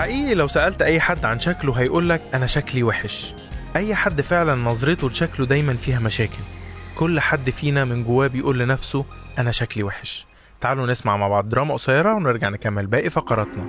حقيقي لو سألت أي حد عن شكله هيقولك أنا شكلي وحش أي حد فعلا نظرته لشكله دايما فيها مشاكل كل حد فينا من جواه بيقول لنفسه أنا شكلي وحش تعالوا نسمع مع بعض دراما قصيرة ونرجع نكمل باقي فقراتنا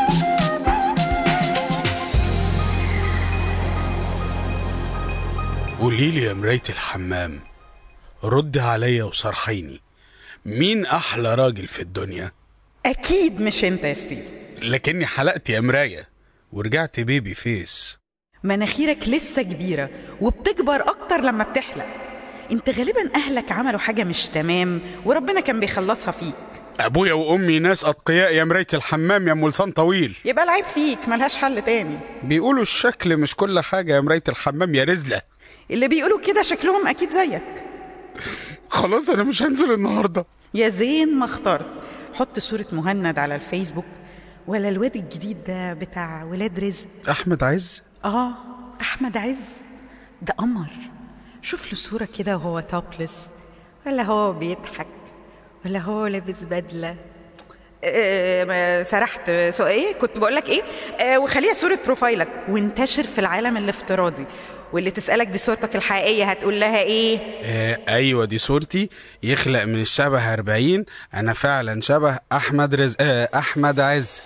قولي لي يا مراية الحمام رد عليا وصرحيني مين أحلى راجل في الدنيا اكيد مش انت يا ستيف لكني حلقت يا مراية ورجعت بيبي فيس مناخيرك لسه كبيره وبتكبر اكتر لما بتحلق انت غالبا اهلك عملوا حاجه مش تمام وربنا كان بيخلصها فيك أبويا وأمي ناس أتقياء يا مراية الحمام يا أم لسان طويل يبقى العيب فيك ملهاش حل تاني بيقولوا الشكل مش كل حاجة يا مراية الحمام يا رزلة اللي بيقولوا كده شكلهم اكيد زيك خلاص أنا مش هنزل النهاردة يا زين ما اخترت حط صورة مهند على الفيسبوك ولا الواد الجديد ده بتاع ولاد رزق أحمد عز اه احمد عز ده قمر شوف له صورة كده وهو توبلس ولا هو بيضحك ولا هو لابس بدلة آه، ما سرحت سو ايه كنت بقول لك ايه آه وخليها صورة بروفايلك وانتشر في العالم الافتراضي واللي تسألك دي صورتك الحقيقية هتقول لها ايه آه أيوة دي صورتي يخلق من الشبه أربعين أنا فعلا شبه أحمد رزق آه أحمد عز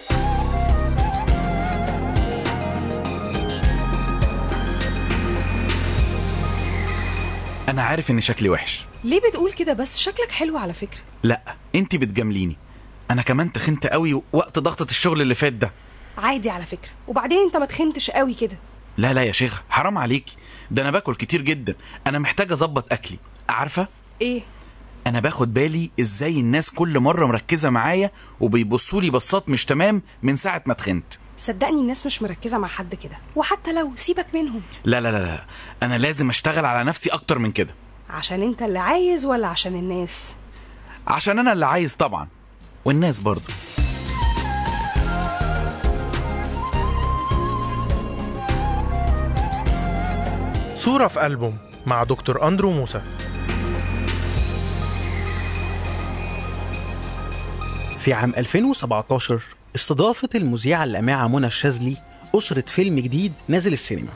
انا عارف ان شكلي وحش ليه بتقول كده بس شكلك حلو على فكرة لا انت بتجامليني انا كمان تخنت قوي وقت ضغطة الشغل اللي فات ده عادي على فكرة وبعدين انت ما تخنتش قوي كده لا لا يا شيخ حرام عليكي ده انا باكل كتير جدا انا محتاج اظبط اكلي عارفه ايه انا باخد بالي ازاي الناس كل مره مركزه معايا وبيبصوا لي بصات مش تمام من ساعه ما اتخنت صدقني الناس مش مركزة مع حد كده وحتى لو سيبك منهم لا لا لا لا انا لازم اشتغل على نفسي اكتر من كده عشان انت اللي عايز ولا عشان الناس عشان انا اللي عايز طبعا والناس برضه صورة في ألبوم مع دكتور أندرو موسى في عام 2017 استضافت المذيعة اللامعة منى الشاذلي أسرة فيلم جديد نازل السينما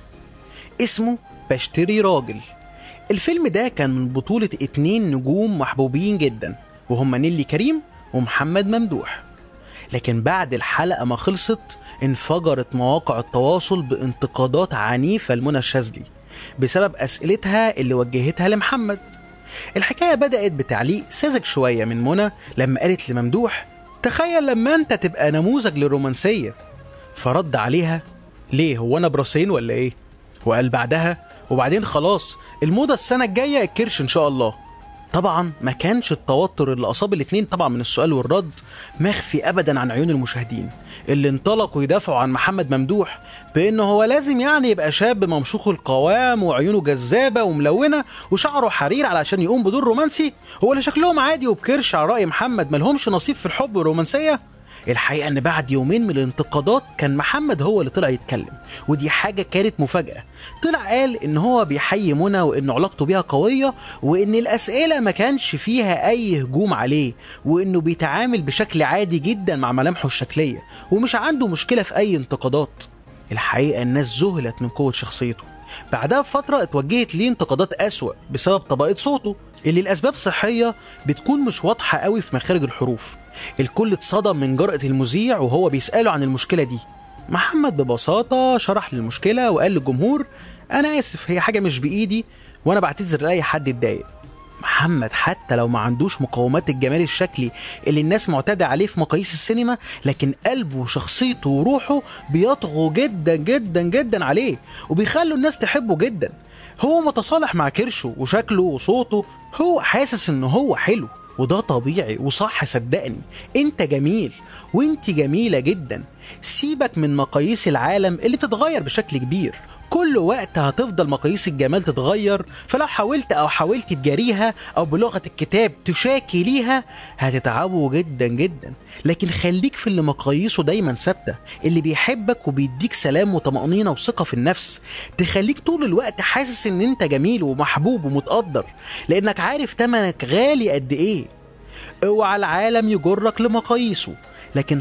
اسمه بشتري راجل الفيلم ده كان من بطولة اتنين نجوم محبوبين جدا وهم نيلي كريم ومحمد ممدوح لكن بعد الحلقة ما خلصت انفجرت مواقع التواصل بانتقادات عنيفة لمنى الشاذلي بسبب أسئلتها اللي وجهتها لمحمد الحكاية بدأت بتعليق ساذج شوية من منى لما قالت لممدوح تخيل لما انت تبقى نموذج للرومانسية فرد عليها ليه هو انا براسين ولا ايه وقال بعدها وبعدين خلاص الموضة السنة الجاية الكرش ان شاء الله طبعا ما كانش التوتر اللي اصاب الاتنين طبعا من السؤال والرد مخفي ابدا عن عيون المشاهدين اللي انطلقوا يدافعوا عن محمد ممدوح بانه هو لازم يعني يبقى شاب ممشوخ القوام وعيونه جذابه وملونه وشعره حرير علشان يقوم بدور رومانسي هو اللي شكلهم عادي وبكرش على راي محمد ملهمش نصيب في الحب والرومانسيه الحقيقه ان بعد يومين من الانتقادات كان محمد هو اللي طلع يتكلم ودي حاجه كانت مفاجاه طلع قال ان هو بيحيي منى وان علاقته بيها قويه وان الاسئله ما كانش فيها اي هجوم عليه وانه بيتعامل بشكل عادي جدا مع ملامحه الشكليه ومش عنده مشكله في اي انتقادات الحقيقه الناس ذهلت من قوه شخصيته بعدها بفترة اتوجهت ليه انتقادات أسوأ بسبب طبقة صوته اللي الأسباب صحية بتكون مش واضحة قوي في مخارج الحروف الكل اتصدم من جرأة المذيع وهو بيسأله عن المشكلة دي محمد ببساطة شرح للمشكلة وقال للجمهور أنا آسف هي حاجة مش بإيدي وأنا بعتذر لأي حد اتضايق محمد حتى لو ما عندوش مقومات الجمال الشكلي اللي الناس معتادة عليه في مقاييس السينما لكن قلبه وشخصيته وروحه بيطغوا جدا جدا جدا عليه وبيخلوا الناس تحبه جدا هو متصالح مع كرشه وشكله وصوته هو حاسس انه هو حلو وده طبيعي وصح صدقني انت جميل وانت جميلة جدا سيبك من مقاييس العالم اللي بتتغير بشكل كبير كل وقت هتفضل مقاييس الجمال تتغير فلو حاولت او حاولت تجاريها او بلغه الكتاب تشاكي ليها هتتعبوا جدا جدا لكن خليك في اللي مقاييسه دايما ثابته اللي بيحبك وبيديك سلام وطمانينه وثقه في النفس تخليك طول الوقت حاسس ان انت جميل ومحبوب ومتقدر لانك عارف تمنك غالي قد ايه اوعى العالم يجرك لمقاييسه لكن حط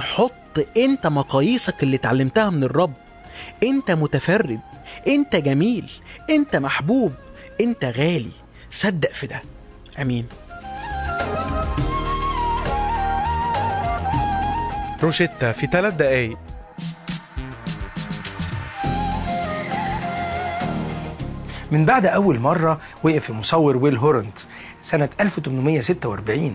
حط انت مقاييسك اللي اتعلمتها من الرب انت متفرد انت جميل انت محبوب انت غالي صدق في ده امين روشيتا في ثلاث دقايق من بعد أول مرة وقف المصور ويل هورنت سنة 1846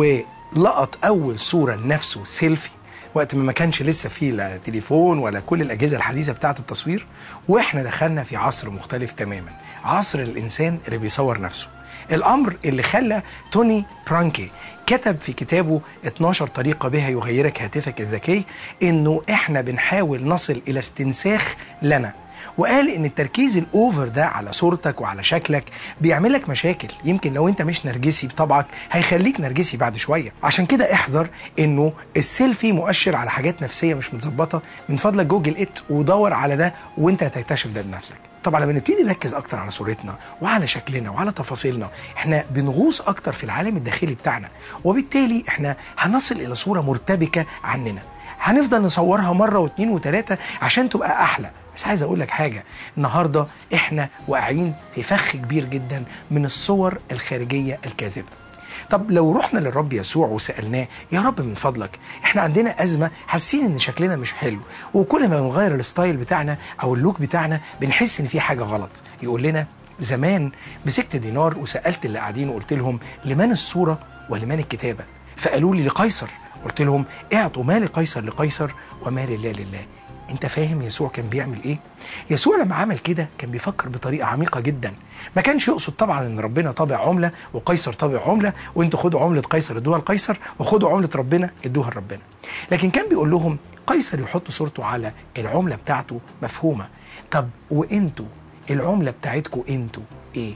ولقط أول صورة لنفسه سيلفي وقت ما ما كانش لسه فيه لا تليفون ولا كل الأجهزة الحديثة بتاعة التصوير وإحنا دخلنا في عصر مختلف تماما عصر الإنسان اللي بيصور نفسه الأمر اللي خلى توني برانكي كتب في كتابه 12 طريقة بها يغيرك هاتفك الذكي إنه إحنا بنحاول نصل إلى استنساخ لنا وقال ان التركيز الاوفر ده على صورتك وعلى شكلك بيعمل لك مشاكل يمكن لو انت مش نرجسي بطبعك هيخليك نرجسي بعد شويه عشان كده احذر انه السيلفي مؤشر على حاجات نفسيه مش متظبطه من فضلك جوجل ات ودور على ده وانت هتكتشف ده بنفسك طبعا لما نبتدي نركز اكتر على صورتنا وعلى شكلنا وعلى تفاصيلنا احنا بنغوص اكتر في العالم الداخلي بتاعنا وبالتالي احنا هنصل الى صوره مرتبكه عننا هنفضل نصورها مره واثنين وثلاثه عشان تبقى احلى بس عايز اقول لك حاجه النهارده احنا واقعين في فخ كبير جدا من الصور الخارجيه الكاذبه طب لو رحنا للرب يسوع وسالناه يا رب من فضلك احنا عندنا ازمه حاسين ان شكلنا مش حلو وكل ما بنغير الستايل بتاعنا او اللوك بتاعنا بنحس ان في حاجه غلط يقول لنا زمان مسكت دينار وسالت اللي قاعدين وقلت لهم لمن الصوره ولمن الكتابه فقالوا لي لقيصر قلت لهم اعطوا ما لقيصر لقيصر وما لله لله انت فاهم يسوع كان بيعمل ايه يسوع لما عمل كده كان بيفكر بطريقه عميقه جدا ما كانش يقصد طبعا ان ربنا طابع عمله وقيصر طابع عمله وانتوا خدوا عمله قيصر ادوها لقيصر وخدوا عمله ربنا ادوها لربنا لكن كان بيقول لهم قيصر يحط صورته على العمله بتاعته مفهومه طب وانتوا العمله بتاعتكم انتوا ايه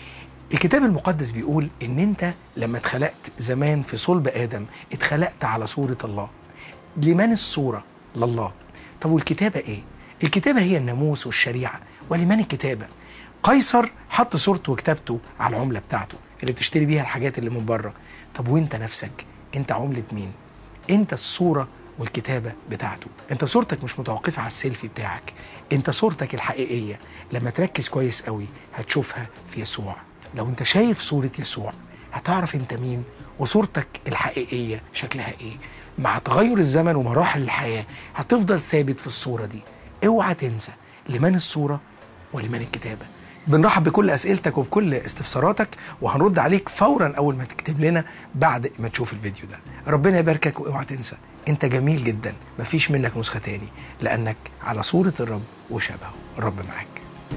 الكتاب المقدس بيقول ان انت لما اتخلقت زمان في صلب ادم اتخلقت على صوره الله لمن الصوره لله طب والكتابه ايه الكتابه هي الناموس والشريعه ولمن الكتابه قيصر حط صورته وكتابته على العمله بتاعته اللي بتشتري بيها الحاجات اللي من بره طب وانت نفسك انت عمله مين انت الصوره والكتابه بتاعته انت صورتك مش متوقفه على السيلفي بتاعك انت صورتك الحقيقيه لما تركز كويس قوي هتشوفها في يسوع لو انت شايف صوره يسوع هتعرف انت مين وصورتك الحقيقيه شكلها ايه مع تغير الزمن ومراحل الحياه هتفضل ثابت في الصوره دي اوعى تنسى لمن الصوره ولمن الكتابه بنرحب بكل اسئلتك وبكل استفساراتك وهنرد عليك فورا اول ما تكتب لنا بعد ما تشوف الفيديو ده ربنا يباركك واوعى تنسى انت جميل جدا مفيش منك نسخه تاني لانك على صوره الرب وشبهه الرب معاك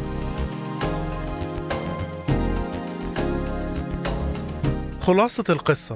خلاصة القصة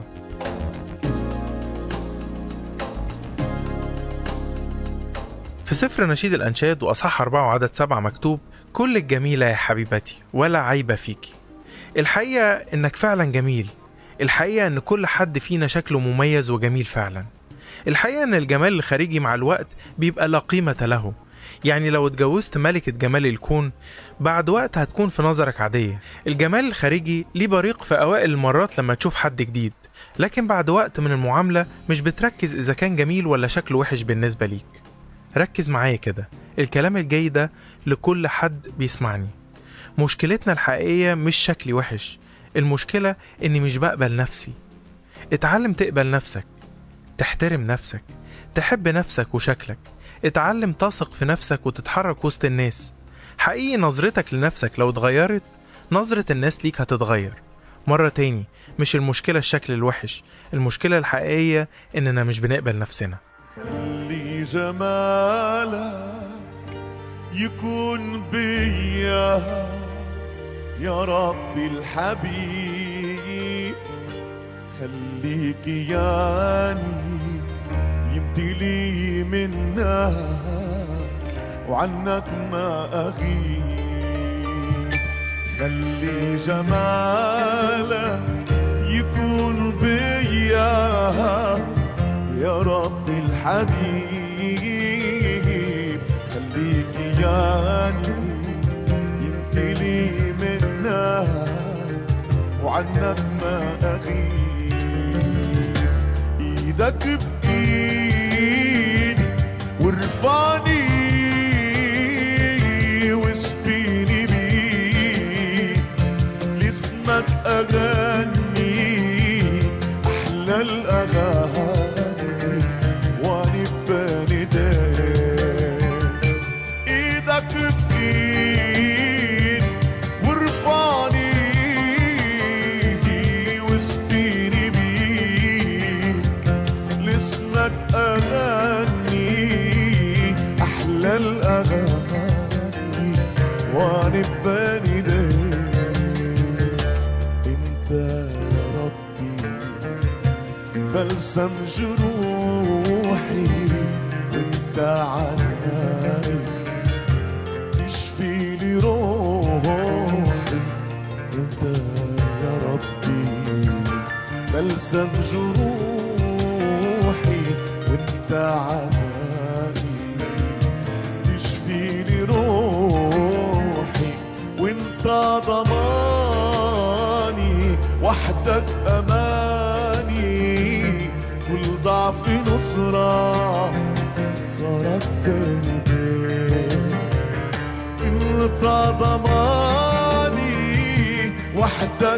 في سفر نشيد الأنشاد وأصح أربعة وعدد سبعة مكتوب كل الجميلة يا حبيبتي ولا عيب فيكي الحقيقة إنك فعلا جميل الحقيقة إن كل حد فينا شكله مميز وجميل فعلا الحقيقة إن الجمال الخارجي مع الوقت بيبقى لا قيمة له يعني لو اتجوزت ملكة جمال الكون بعد وقت هتكون في نظرك عادية الجمال الخارجي ليه بريق في أوائل المرات لما تشوف حد جديد لكن بعد وقت من المعاملة مش بتركز إذا كان جميل ولا شكله وحش بالنسبة ليك ركز معايا كده الكلام الجاي ده لكل حد بيسمعني مشكلتنا الحقيقية مش شكلي وحش المشكلة إني مش بقبل نفسي اتعلم تقبل نفسك تحترم نفسك تحب نفسك وشكلك اتعلم تثق في نفسك وتتحرك وسط الناس حقيقي نظرتك لنفسك لو اتغيرت نظرة الناس ليك هتتغير مرة تاني مش المشكلة الشكل الوحش المشكلة الحقيقية إننا مش بنقبل نفسنا خلي جمالك يكون بيا يا ربي الحبيب خليك ياني يمتلي منك وعنك ما أغيب خلي جمالك يكون بيا يا رب الحبيب خليك ياني يمتلي منك وعنك ما أغيب ايدك بإيدي أحلى الأغاني ونبان ايديك انت يا ربي بلسم جروحي انت عناي تشفي لي روحي انت يا ربي بلسم جروحي وانت عزائي تشفي لي روحي وانت ضماني وحدك اماني كل ضعف نصرة صارت بين ايديك انت ضماني وحدك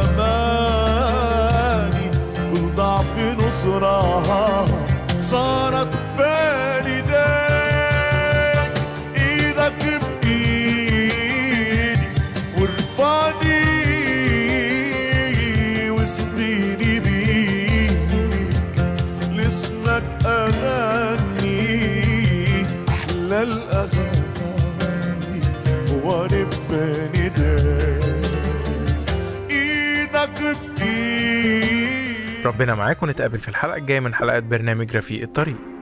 اماني كل ضعف نصرة صارت بين ايديك ايدك بايدي وارفعني واسقيني بيك لاسمك اغني احلى الاغاني وربان ايديك ايدك بايدي ربنا معاك ونتقابل في الحلقة الجاية من حلقات برنامج رفيق الطريق